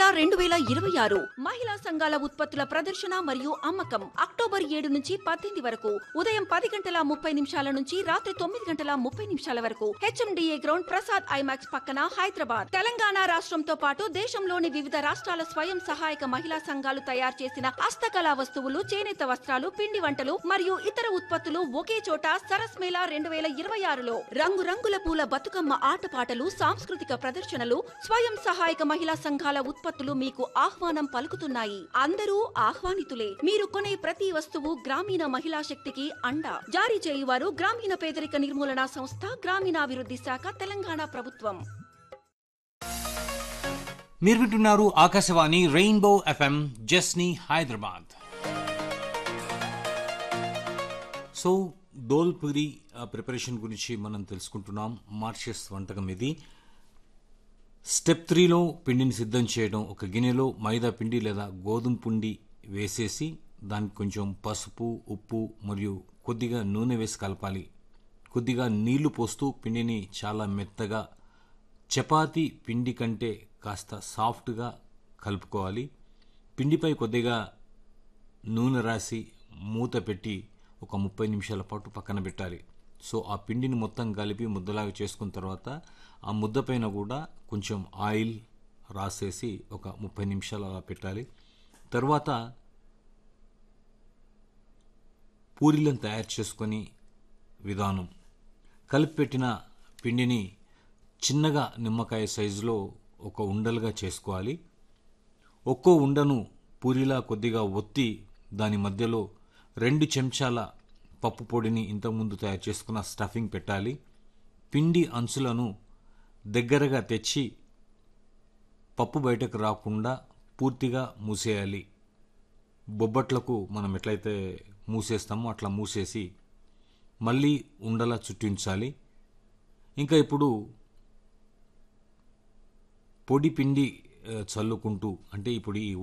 రెండు వేల ఇరవై ఆరు మహిళా సంఘాల ఉత్పత్తుల ప్రదర్శన మరియు అమ్మకం అక్టోబర్ ఏడు నుంచి పద్దెనిమిది వరకు ఉదయం పది గంటల ముప్పై నిమిషాల నుంచి రాత్రి తొమ్మిది గంటల ముప్పై నిమిషాల వరకు హెచ్ఎండిఏ గ్రౌండ్ ప్రసాద్ ఐమాక్స్ పక్కన హైదరాబాద్ తెలంగాణ రాష్ట్రంతో పాటు దేశంలోని వివిధ రాష్ట్రాల స్వయం సహాయక మహిళా సంఘాలు తయారు చేసిన హస్తకళా వస్తువులు చేనేత వస్త్రాలు పిండి వంటలు మరియు ఇతర ఉత్పత్తులు ఒకే చోట సరస్ మేళా రెండు వేల ఇరవై ఆరులో రంగురంగుల పూల బతుకమ్మ ఆటపాటలు సాంస్కృతిక ప్రదర్శనలు స్వయం సహాయక మహిళా సంఘాల ఉత్పత్తులు మీకు ఆహ్వానం పలుకుతున్నాయి అందరూ ఆహ్వానితులే మీరు కొనే ప్రతి వస్తువు గ్రామీణ మహిళా శక్తికి అండ జారీ చేయువారు గ్రామీణ పేదరిక నిర్మూలన సంస్థ గ్రామీణాభివృద్ధి శాఖ తెలంగాణ ప్రభుత్వం మీరు వింటున్నారు ఆకాశవాణి రెయిన్బో ఎఫ్ఎం జస్ని హైదరాబాద్ సో దోల్ పూరి ప్రిపరేషన్ గురించి మనం తెలుసుకుంటున్నాం మార్షియస్ వంటకం ఇది స్టెప్ త్రీలో పిండిని సిద్ధం చేయడం ఒక గిన్నెలో మైదా పిండి లేదా గోధుమ పిండి వేసేసి దానికి కొంచెం పసుపు ఉప్పు మరియు కొద్దిగా నూనె వేసి కలపాలి కొద్దిగా నీళ్లు పోస్తూ పిండిని చాలా మెత్తగా చపాతీ పిండి కంటే కాస్త సాఫ్ట్గా కలుపుకోవాలి పిండిపై కొద్దిగా నూనె రాసి మూత పెట్టి ఒక ముప్పై నిమిషాల పాటు పక్కన పెట్టాలి సో ఆ పిండిని మొత్తం కలిపి ముద్దలాగా చేసుకున్న తర్వాత ఆ ముద్ద పైన కూడా కొంచెం ఆయిల్ రాసేసి ఒక ముప్పై నిమిషాలు అలా పెట్టాలి తర్వాత పూరీలను తయారు చేసుకొని విధానం కలిపి పెట్టిన పిండిని చిన్నగా నిమ్మకాయ సైజులో ఒక ఉండలుగా చేసుకోవాలి ఒక్కో ఉండను పూరిలా కొద్దిగా ఒత్తి దాని మధ్యలో రెండు చెంచాల పప్పు పొడిని ఇంతకుముందు తయారు చేసుకున్న స్టఫింగ్ పెట్టాలి పిండి అంచులను దగ్గరగా తెచ్చి పప్పు బయటకు రాకుండా పూర్తిగా మూసేయాలి బొబ్బట్లకు మనం ఎట్లయితే మూసేస్తామో అట్లా మూసేసి మళ్ళీ ఉండలా చుట్టించాలి ఇంకా ఇప్పుడు పొడి పిండి ఆ, చల్లుకుంటూ అంటే ఇప్పుడు ఈ